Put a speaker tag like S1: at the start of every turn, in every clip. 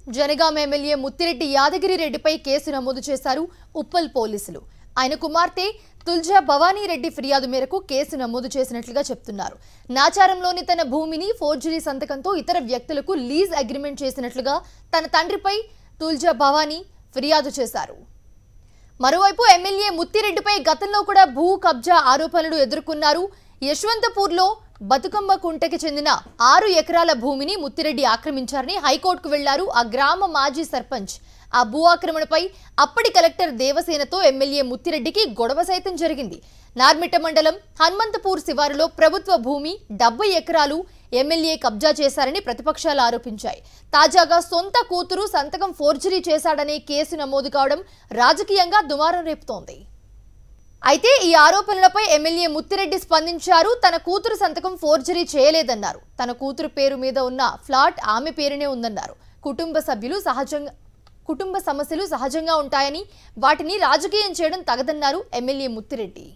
S1: Janagama MLA Muthireddy Yadagiri రెడ్డిపై case నమోదు చేశారు ఉప్పల్ పోలీసులు ఆయన కుమార్తె తుల్జా భవానీ రెడ్డి ఫిర్యాదు మేరకు కేసు నమోదు చేసినట్లుగా చెప్తున్నారు నాచారంలోని తన భూమిని ఫోర్జరీ సంతకంతో ఇతర వ్యక్తులకు లీజ్ అగ్రిమెంట్ చేసినట్లుగా తన తండ్రిపై తుల్జా భవానీ ఫిర్యాదు చేశారు మరోవైపు ఎమ్మెల్యే ముత్తిరెడ్డిపై గతంలో కూడా భూ కబ్జా ఆరోపణలు ఎదుర్కొన్నారు యశ్వంతపూర్లో బతుకమ్మ కుంటకి చెందిన ఆరు ఎకరాల భూమిని ముత్తిరెడ్డి ఆక్రమించారని హైకోర్టుకు వెళ్లారు ఆ గ్రామ మాజీ సర్పంచ్ ఆ భూ ఆక్రమణపై అప్పటి కలెక్టర్ దేవసేనతో ఎమ్మెల్యే ముత్తిరెడ్డికి గొడవ సైతం జరిగింది నార్మిట్ట మండలం హనుమంతపూర్ శివారులో ప్రభుత్వ భూమి డెబ్బై ఎకరాలు ఎమ్మెల్యే కబ్జా చేశారని ప్రతిపక్షాలు ఆరోపించాయి తాజాగా సొంత కూతురు సంతకం ఫోర్జరీ చేశాడనే కేసు నమోదు కావడం రాజకీయంగా దుమారం రేపుతోంది అయితే ఈ ఆరోపణలపై ఎమ్మెల్యే ముత్తిరెడ్డి స్పందించారు తన కూతురు సంతకం ఫోర్జరీ చేయలేదన్నారు తన కూతురు పేరు మీద ఉన్న ఫ్లాట్ ఆమె పేరునే ఉందన్నారు కుటుంబ సభ్యులు సహజంగా కుటుంబ సమస్యలు సహజంగా ఉంటాయని వాటిని రాజకీయం చేయడం తగదన్నారు ఎమ్మెల్యే ముత్తిరెడ్డి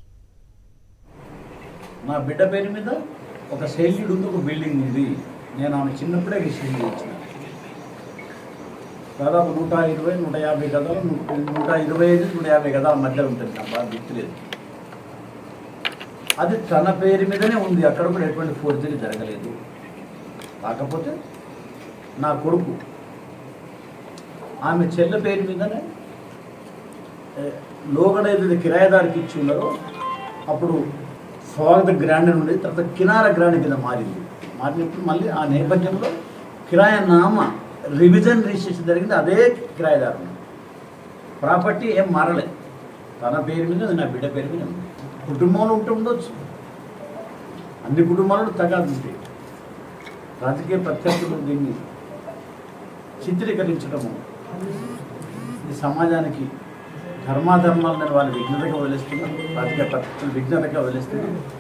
S2: నా బిడ్డ పేరు మీద ఒక శైల్యుడు ఉంది ఒక బిల్డింగ్ ఉంది నేను ఆమె చిన్నప్పుడే రిజిస్ట్రేషన్ చేసిన దాదాపు నూట ఇరవై నూట యాభై గదాలు ను- నూట ఇరవై ఐదు నూట యాభై గదాల మధ్య ఉంటుంది నాకు బాగా గుర్తులేదు అది తన పేరు మీదనే ఉంది అక్కడ కూడా ఎటువంటి ఫోర్జరీ జరగలేదు కాకపోతే నా కొడుకు ఆమె చెల్లె పేరు మీదనే ఏ, లోగడ ఏదైతే కిరాయిదారికి ఇచ్చి ఉన్నారో అప్పుడు స్వాగత గ్రాండ్ నుండి తర్వాత కినార గ్రాండ్ కింద మారింది మారినప్పుడు మళ్ళీ ఆ నేపథ్యంలో కిరాయ నామ రివిజన్ రిజిస్ట్రేషన్ జరిగింది అదే కిరాయిదారు ప్రాపర్టీ ఏం మారలేదు తన పేరు మీద ఉంది, నా బిడ్డ పేరు మీద ఉంది కుటుంబంలో ఉంటూ ఉండొచ్చు అన్ని కుటుంబాలలో తగాదు ఉంటాయి రాజకీయ ప్రత్యర్థులు దీన్ని చిత్రీకరించడము ఈ సమాజానికి ధర్మాధర్మాలను వాళ్ళు విఘ్నతగా వదిలేస్తున్నారు రాజకీయ పద్ధతులు విఘ్నతగా వదిలేస్తున్నారు